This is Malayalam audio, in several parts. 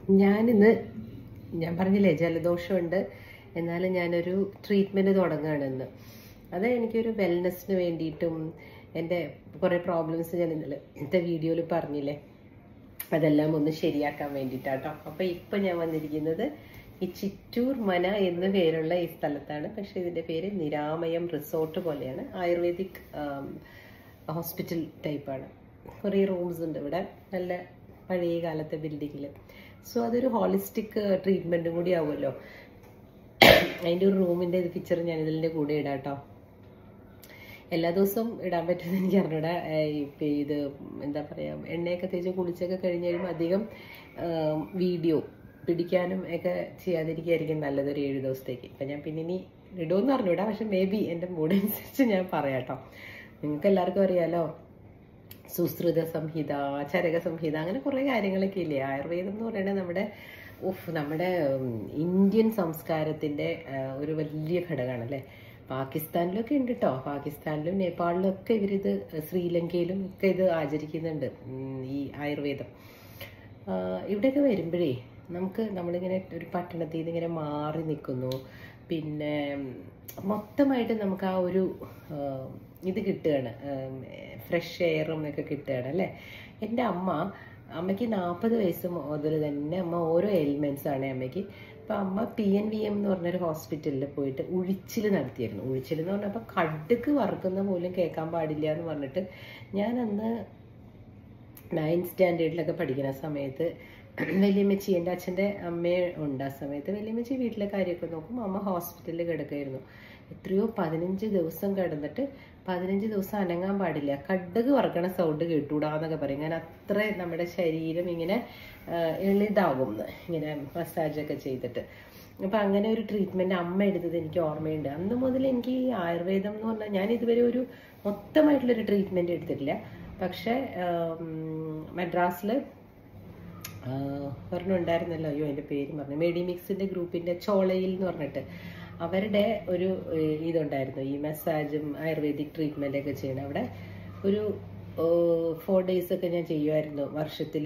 ഞാനിന്ന് ഞാൻ പറഞ്ഞില്ലേ ജലദോഷമുണ്ട് എന്നാലും ഞാനൊരു ട്രീറ്റ്മെൻറ്റ് തുടങ്ങുകയാണ് ഇന്ന് അത് എനിക്കൊരു വെൽനെസ്സിന് വേണ്ടിയിട്ടും എൻ്റെ കുറേ പ്രോബ്ലംസ് ഞാൻ ഇന്നലെ ഇന്നത്തെ വീഡിയോയിൽ പറഞ്ഞില്ലേ അതെല്ലാം ഒന്ന് ശരിയാക്കാൻ വേണ്ടിയിട്ടാട്ടോ അപ്പോൾ ഇപ്പം ഞാൻ വന്നിരിക്കുന്നത് ഈ ചിറ്റൂർ മന എന്ന് പേരുള്ള ഈ സ്ഥലത്താണ് പക്ഷേ ഇതിൻ്റെ പേര് നിരാമയം റിസോർട്ട് പോലെയാണ് ആയുർവേദിക് ഹോസ്പിറ്റൽ ടൈപ്പാണ് കുറേ റൂംസ് ഉണ്ട് ഇവിടെ നല്ല പഴയ കാലത്തെ ബിൽഡിങ്ങിൽ സോ അതൊരു ഹോളിസ്റ്റിക് ട്രീറ്റ്മെൻറ്റും കൂടി ആവുമല്ലോ അതിൻ്റെ ഒരു റൂമിൻ്റെ ഇത് പിക്ചർ ഞാൻ ഇതിൻ്റെ കൂടെ ഇടാം കേട്ടോ എല്ലാ ദിവസവും ഇടാൻ പറ്റുമെന്ന് എനിക്ക് അറിഞ്ഞൂടാ ഇപ്പം ഇത് എന്താ പറയുക എണ്ണയൊക്കെ തേച്ച് കുളിച്ചൊക്കെ കഴിഞ്ഞ് കഴിയുമ്പോൾ അധികം വീഡിയോ പിടിക്കാനും ഒക്കെ ചെയ്യാതിരിക്കുകയായിരിക്കും നല്ലത് ഒരു ഏഴ് ദിവസത്തേക്ക് അപ്പം ഞാൻ പിന്നെ ഇനി ഇടുമെന്ന് അറിഞ്ഞൂടാ പക്ഷെ മേ ബി എൻ്റെ മൂഡ് അനുസരിച്ച് ഞാൻ പറയാം കേട്ടോ നിങ്ങൾക്ക് എല്ലാവർക്കും അറിയാലോ സുശ്രുത സംഹിത ചരക സംഹിത അങ്ങനെ കുറേ കാര്യങ്ങളൊക്കെ ഇല്ലേ ആയുർവേദം എന്ന് പറയുന്നത് നമ്മുടെ ഉഫ് നമ്മുടെ ഇന്ത്യൻ സംസ്കാരത്തിൻ്റെ ഒരു വലിയ ഘടകമാണ് അല്ലേ പാകിസ്ഥാനിലൊക്കെ ഉണ്ട് കേട്ടോ പാകിസ്ഥാനിലും നേപ്പാളിലും ഒക്കെ ഇവരിത് ശ്രീലങ്കയിലും ഒക്കെ ഇത് ആചരിക്കുന്നുണ്ട് ഈ ആയുർവേദം ഇവിടെയൊക്കെ വരുമ്പോഴേ നമുക്ക് നമ്മളിങ്ങനെ ഒരു പട്ടണത്തിൽ നിന്ന് ഇങ്ങനെ മാറി നിൽക്കുന്നു പിന്നെ മൊത്തമായിട്ട് നമുക്ക് ആ ഒരു ഇത് കിട്ടുകയാണ് ഫ്രഷ് എയറും ഒക്കെ കിട്ടുകയാണ് അല്ലേ എൻ്റെ അമ്മ അമ്മയ്ക്ക് നാൽപ്പത് വയസ്സ് മുതൽ തന്നെ അമ്മ ഓരോ എലിമെൻറ്റ്സ് ആണ് അമ്മയ്ക്ക് അപ്പം അമ്മ പി എൻ വി എം എന്ന് പറഞ്ഞൊരു ഹോസ്പിറ്റലിൽ പോയിട്ട് ഉഴിച്ചിൽ നടത്തിയിരുന്നു ഉഴിച്ചിൽ എന്ന് പറഞ്ഞപ്പോൾ കടുക്ക് വറുക്കുന്ന പോലും കേൾക്കാൻ പാടില്ല എന്ന് പറഞ്ഞിട്ട് ഞാൻ അന്ന് നയൻത് സ്റ്റാൻഡേർഡിലൊക്കെ പഠിക്കുന്ന സമയത്ത് വലിയമ്മച്ചി എൻ്റെ അച്ഛൻ്റെ അമ്മയെ ഉണ്ട് ആ സമയത്ത് വലിയമ്മച്ചി വീട്ടിലെ കാര്യമൊക്കെ നോക്കും അമ്മ ഹോസ്പിറ്റലിൽ കിടക്കായിരുന്നു എത്രയോ പതിനഞ്ച് ദിവസം കിടന്നിട്ട് പതിനഞ്ച് ദിവസം അനങ്ങാൻ പാടില്ല കടുക് വറക്കണ സൗണ്ട് കേട്ടൂടാന്നൊക്കെ പറയും ഞാൻ അത്ര നമ്മുടെ ശരീരം ഇങ്ങനെ എളിതാകും ഇങ്ങനെ മസാജൊക്കെ ചെയ്തിട്ട് അപ്പം അങ്ങനെ ഒരു ട്രീറ്റ്മെൻറ്റ് അമ്മ എടുത്തത് എനിക്ക് ഓർമ്മയുണ്ട് അന്ന് മുതൽ എനിക്ക് ഈ ആയുർവേദം എന്ന് പറഞ്ഞാൽ ഞാൻ ഇതുവരെ ഒരു മൊത്തമായിട്ടുള്ളൊരു ട്രീറ്റ്മെൻറ്റ് എടുത്തിട്ടില്ല പക്ഷേ മദ്രാസിൽ ഒരെണ്ണം ഉണ്ടായിരുന്നല്ലോ അയ്യോ എൻ്റെ പേര് പറഞ്ഞു മെഡിമിക്സിൻ്റെ ഗ്രൂപ്പിൻ്റെ ചോളയിൽ എന്ന് പറഞ്ഞിട്ട് അവരുടെ ഒരു ഇതുണ്ടായിരുന്നു ഈ മസാജും ആയുർവേദിക് ട്രീറ്റ്മെൻ്റ് ഒക്കെ ചെയ്യണം അവിടെ ഒരു ഫോർ ഡേയ്സ് ഒക്കെ ഞാൻ ചെയ്യുമായിരുന്നു വർഷത്തിൽ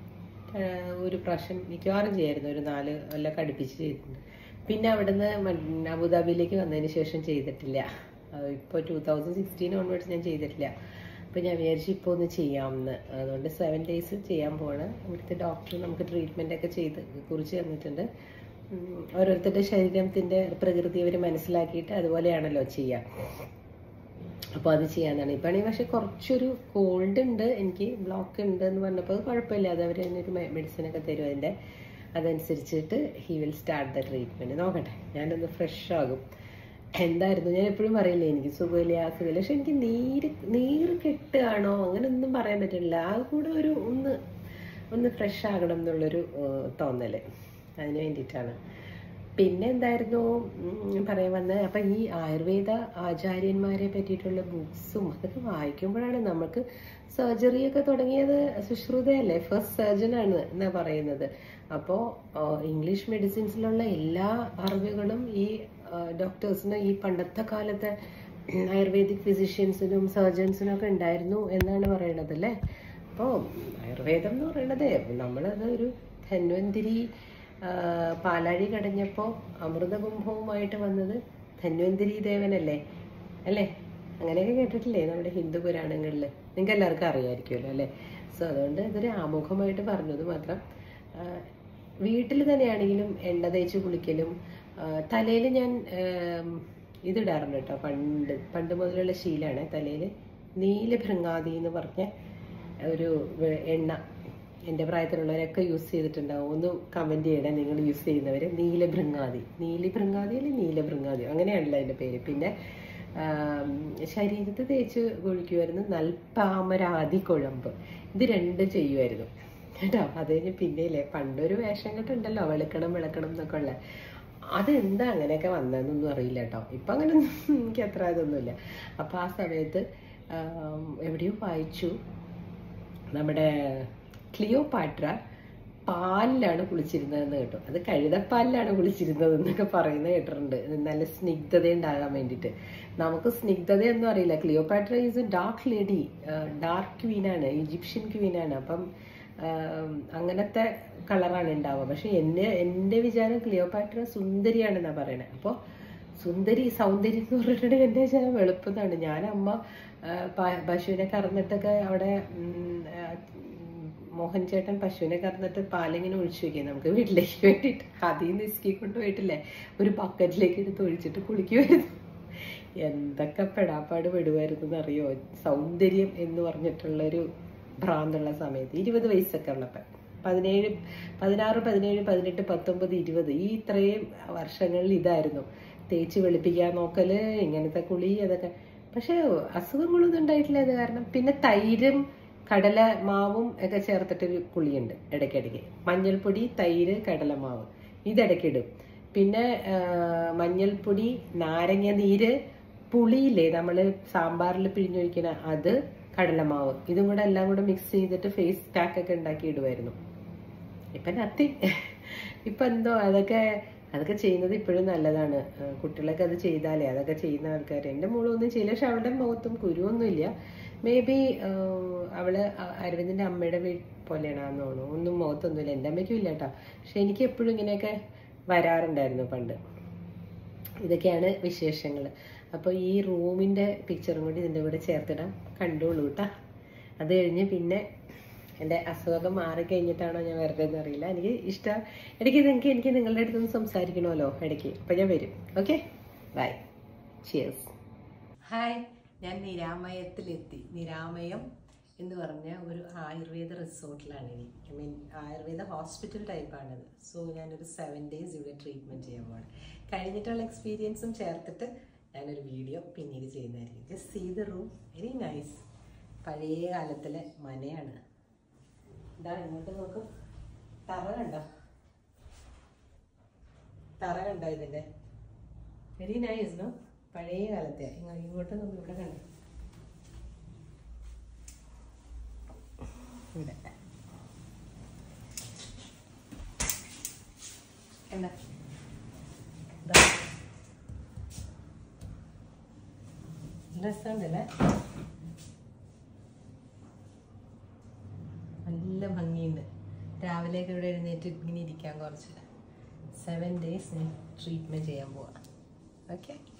ഒരു പ്രാവശ്യം മിക്കവാറും ചെയ്യായിരുന്നു ഒരു നാല് കൊല്ലം അടുപ്പിച്ച് ചെയ്തിട്ടുണ്ട് പിന്നെ അവിടുന്ന് അബുദാബിയിലേക്ക് വന്നതിന് ശേഷം ചെയ്തിട്ടില്ല ഇപ്പോൾ ടൂ തൗസൻഡ് സിക്സ്റ്റീൻ ഓൺവേർഡ്സ് ഞാൻ ചെയ്തിട്ടില്ല അപ്പോൾ ഞാൻ വിചാരിച്ചു ഇപ്പോൾ ഒന്ന് ചെയ്യാമെന്ന് അതുകൊണ്ട് സെവൻ ഡേയ്സ് ചെയ്യാൻ പോവാണ് ഇവിടുത്തെ ഡോക്ടർ നമുക്ക് ട്രീറ്റ്മെൻ്റ് ഒക്കെ ചെയ്ത് കുറിച്ച് തന്നിട്ടുണ്ട് ഓരോരുത്തരുടെ ശരീരത്തിൻ്റെ പ്രകൃതി അവർ മനസ്സിലാക്കിയിട്ട് അതുപോലെയാണല്ലോ ചെയ്യുക അപ്പോൾ അത് ചെയ്യാനാണ് ഇപ്പം ആണെങ്കിൽ പക്ഷേ കുറച്ചൊരു കോൾഡ് ഉണ്ട് എനിക്ക് ബ്ലോക്ക് ഉണ്ട് എന്ന് പറഞ്ഞപ്പോൾ കുഴപ്പമില്ല അത് അവർ അതിനൊരു മെഡിസിൻ ഒക്കെ തരും അതിൻ്റെ അതനുസരിച്ചിട്ട് he will start the treatment നോക്കട്ടെ ഞാനൊന്ന് ഫ്രഷ് ആകും എന്തായിരുന്നു ഞാൻ എപ്പോഴും പറയില്ലേ എനിക്ക് സുഖമില്ല ആ സുഖമില്ല പക്ഷെ എനിക്ക് നീര് നീര് കെട്ടുകയാണോ അങ്ങനെ ഒന്നും പറയാൻ പറ്റില്ല ആ കൂടെ ഒരു ഒന്ന് ഒന്ന് ഫ്രഷ് ആകണം എന്നുള്ളൊരു തോന്നല് അതിന് വേണ്ടിയിട്ടാണ് പിന്നെ എന്തായിരുന്നു പറയാൻ വന്നത് അപ്പം ഈ ആയുർവേദ ആചാര്യന്മാരെ പറ്റിയിട്ടുള്ള ബുക്സും അതൊക്കെ വായിക്കുമ്പോഴാണ് നമുക്ക് സർജറിയൊക്കെ തുടങ്ങിയത് സുശ്രുതയല്ലേ ഫസ്റ്റ് സർജൻ ആണ് എന്നാ പറയുന്നത് അപ്പോൾ ഇംഗ്ലീഷ് മെഡിസിൻസിലുള്ള എല്ലാ അറിവുകളും ഈ ഡോക്ടേഴ്സിന് ഈ പണ്ടത്തെ കാലത്തെ ആയുർവേദിക് ഫിസിഷ്യൻസിനും സർജൻസിനും ഒക്കെ ഉണ്ടായിരുന്നു എന്നാണ് പറയണത് അല്ലേ അപ്പോൾ ആയുർവേദം എന്ന് പറയണത് നമ്മളത് ഒരു ധന്വന്തിരി പാലാഴി കടഞ്ഞപ്പോൾ അമൃതകുംഭവുമായിട്ട് വന്നത് ധന്വന്തിരി ദേവനല്ലേ അല്ലേ അങ്ങനെയൊക്കെ കേട്ടിട്ടില്ലേ നമ്മുടെ ഹിന്ദു പുരാണങ്ങളിൽ നിങ്ങൾക്ക് എല്ലാവർക്കും അറിയാമായിരിക്കുമല്ലോ അല്ലേ സോ അതുകൊണ്ട് ഇതൊരു ആമുഖമായിട്ട് പറഞ്ഞത് മാത്രം വീട്ടിൽ തന്നെയാണെങ്കിലും എണ്ണ തേച്ച് കുളിക്കലും തലയിൽ ഞാൻ ഇതിടാറുണ്ട് കേട്ടോ പണ്ട് പണ്ട് മുതലുള്ള ശീലമാണ് തലയിൽ നീലഭൃങ്ങാതി എന്ന് പറഞ്ഞ ഒരു എണ്ണ എൻ്റെ പ്രായത്തിലുള്ളവരൊക്കെ യൂസ് ചെയ്തിട്ടുണ്ടാവും ഒന്ന് കമൻറ്റ് ചെയ്യണേ നിങ്ങൾ യൂസ് ചെയ്യുന്നവർ നീലഭൃങ്ങാതി നീലഭൃങ്ങാതി അല്ലെങ്കിൽ നീലഭൃങ്ങാതി അങ്ങനെയാണല്ലോ അതിൻ്റെ പേര് പിന്നെ ശരീരത്ത് തേച്ച് കുഴിക്കുമായിരുന്നു നൽപ്പാമരാതി കുഴമ്പ് ഇത് രണ്ടും ചെയ്യുമായിരുന്നു കേട്ടോ അത് കഴിഞ്ഞ് പിന്നെയില്ലേ പണ്ടൊരു വേഷം കെട്ടുണ്ടല്ലോ വെളുക്കണം വെളുക്കണം എന്നൊക്കെ ഉള്ള അതെന്താ അങ്ങനെയൊക്കെ വന്നതെന്നൊന്നും അറിയില്ല കേട്ടോ ഇപ്പം അങ്ങനെ എനിക്ക് അത്ര ഇതൊന്നുമില്ല അപ്പം ആ സമയത്ത് എവിടെയോ വായിച്ചു നമ്മുടെ ക്ലിയോപാട്ര പാലിലാണ് കുളിച്ചിരുന്നതെന്ന് കേട്ടു അത് കഴുതപ്പാലിലാണ് കുളിച്ചിരുന്നത് എന്നൊക്കെ പറയുന്നത് കേട്ടിട്ടുണ്ട് നല്ല സ്നിഗ്ധത ഉണ്ടാകാൻ വേണ്ടിയിട്ട് നമുക്ക് സ്നിഗ്ധതയൊന്നും അറിയില്ല Cleopatra is a dark lady dark ക്വീനാണ് ഈജിപ്ഷ്യൻ ക്വീനാണ് അപ്പം ആം, അങ്ങനത്തെ കളറാണ് ഉണ്ടാവുക പക്ഷെ എന്നെ എൻ്റെ വിചാരം ക്ലിയോപാട്ര സുന്ദരിയാണെന്നാണ് പറയണത് അപ്പോൾ സുന്ദരി സൗന്ദര്യം എന്ന് പറഞ്ഞിട്ടുണ്ടെങ്കിൽ എൻ്റെ വിചാരം വെളുപ്പതാണ് ഞാൻ അമ്മ ആ, പ- പശുവിനെ കറന്നിട്ടൊക്കെ അവിടെ ഉം, ആ, ഉം, മോഹൻ ചേട്ടൻ പശുവിനെ കറന്നിട്ട് പാലിങ്ങനെ ഒഴിച്ചു വെക്കുക നമുക്ക് വീട്ടിലേക്ക് വേണ്ടിയിട്ട് അതിൽ നിന്ന് ഇസ്കി കൊണ്ടുപോയിട്ടില്ലേ ഒരു ബക്കറ്റിലേക്ക് എടുത്ത് ഒഴിച്ചിട്ട് കുളിക്കുമായിരുന്നു എന്തൊക്കെ പെടാപ്പാട് പെടുമായിരുന്നു എന്നറിയോ സൗന്ദര്യം എന്ന് പറഞ്ഞിട്ടുള്ളൊരു ഭ്രാന്തുള്ള സമയത്ത് ഇരുപത് വയസ്സൊക്കെ ഉള്ളപ്പോൾ പതിനേഴ് പതിനാറ് പതിനേഴ് പതിനെട്ട് പത്തൊമ്പത് ഇരുപത് ഈ ഇത്രയും വർഷങ്ങളിൽ ഇതായിരുന്നു തേച്ച് വെളുപ്പിക്കാൻ നോക്കല് ഇങ്ങനത്തെ കുളി അതൊക്കെ പക്ഷെ അസുഖങ്ങളൊന്നും ഉണ്ടായിട്ടില്ല അത് കാരണം പിന്നെ തൈരും കടല മാവും ഒക്കെ ചേർത്തിട്ടൊരു കുളിയുണ്ട് ഇടയ്ക്കിടയ്ക്ക് മഞ്ഞൾപ്പൊടി തൈര് കടലമാവ് ഇതിടയ്ക്കിടും പിന്നെ ആ, മഞ്ഞൾപ്പൊടി നാരങ്ങ നീര് പുളിയില്ലേ നമ്മൾ സാമ്പാറിൽ പിഴിഞ്ഞൊഴിക്കുന്ന അത് കടലമാവ് ഇതും കൂടെ എല്ലാം കൂടെ മിക്സ് ചെയ്തിട്ട് ഫേസ് പാക്ക് ഒക്കെ ഉണ്ടാക്കി ഇടുമായിരുന്നു ഇപ്പൊ നത്തിങ് ഇപ്പൊ എന്തോ അതൊക്കെ അതൊക്കെ ചെയ്യുന്നത് ഇപ്പോഴും നല്ലതാണ് ആ, കുട്ടികളൊക്കെ അത് ചെയ്താലേ അതൊക്കെ ചെയ്യുന്ന ആൾക്കാർ എൻ്റെ മോളൊന്നും ചെയ്യില്ല പക്ഷെ അവളുടെ മുഖത്തും കുരുവൊന്നുമില്ല മേ ബി അവള് അ- അരവിന്ദിന്റെ അമ്മയുടെ വീ പോലെയാണെന്ന് തോന്നുന്നു ഒന്നും മുഖത്തൊന്നുമില്ല എൻ്റെ അമ്മയ്ക്കും ഇല്ല കേട്ടോ പക്ഷെ എനിക്ക് എപ്പോഴും ഇങ്ങനെയൊക്കെ വരാറുണ്ടായിരുന്നു പണ്ട് ഇതൊക്കെയാണ് വിശേഷങ്ങൾ അപ്പോൾ ഈ റൂമിൻ്റെ പിക്ചറും കൂടി ഇതിൻ്റെ കൂടെ ചേർത്തിടാം കണ്ടോളൂ കേട്ടോ അത് കഴിഞ്ഞ് പിന്നെ എൻ്റെ അസുഖം മാറിക്കഴിഞ്ഞിട്ടാണോ ഞാൻ വരരുതെന്ന് അറിയില്ല എനിക്ക് ഇഷ്ടം ഇടയ്ക്ക് നിങ്ങൾക്ക് എനിക്ക് നിങ്ങളുടെ അടുത്തൊന്ന് സംസാരിക്കണമല്ലോ ഇടയ്ക്ക് അപ്പോൾ ഞാൻ വരും ഓക്കെ ബൈ ചിയേഴ്സ് ഹായ് ഞാൻ നിരാമയത്തിലെത്തി നിരാമയം എന്ന് പറഞ്ഞ ഒരു ആയുർവേദ റിസോർട്ടിലാണ് ഇനി ഐ മീൻ ആയുർവേദ ഹോസ്പിറ്റൽ ടൈപ്പാണിത് സോ ഞാനൊരു സെവൻ ഡേയ്സ് ഇവിടെ ട്രീറ്റ്മെൻറ്റ് ചെയ്യാൻ പോവാണ് കഴിഞ്ഞിട്ടുള്ള എക്സ്പീരിയൻസും ചേർത്തിട്ട് ഞാനൊരു വീഡിയോ പിന്നീട് ചെയ്യുന്നതായിരിക്കും just see the room very nice പഴയ കാലത്തിലെ മനയാണ് ഇതാ ഇങ്ങോട്ട് നോക്കും തറ കണ്ടോ തറ കണ്ടോ ഇതിൻ്റെ വെരി നൈസ് നോ പഴയ കാലത്തെ ഇങ്ങ- ഇങ്ങോട്ട് നോക്കി ഇവിടെ കണ്ടോ ഇവിടെ എന്താ രസമുണ്ടല്ലേ നല്ല ഭംഗിയുണ്ട് രാവിലെയൊക്കെ ഇവിടെ എഴുന്നേറ്റ് ഇങ്ങനെ ഇരിക്കാൻ കുറച്ച് സെവൻ ഡേയ്സ് ഞാൻ ട്രീറ്റ്മെൻറ്റ് ചെയ്യാൻ പോവാം ഓക്കെ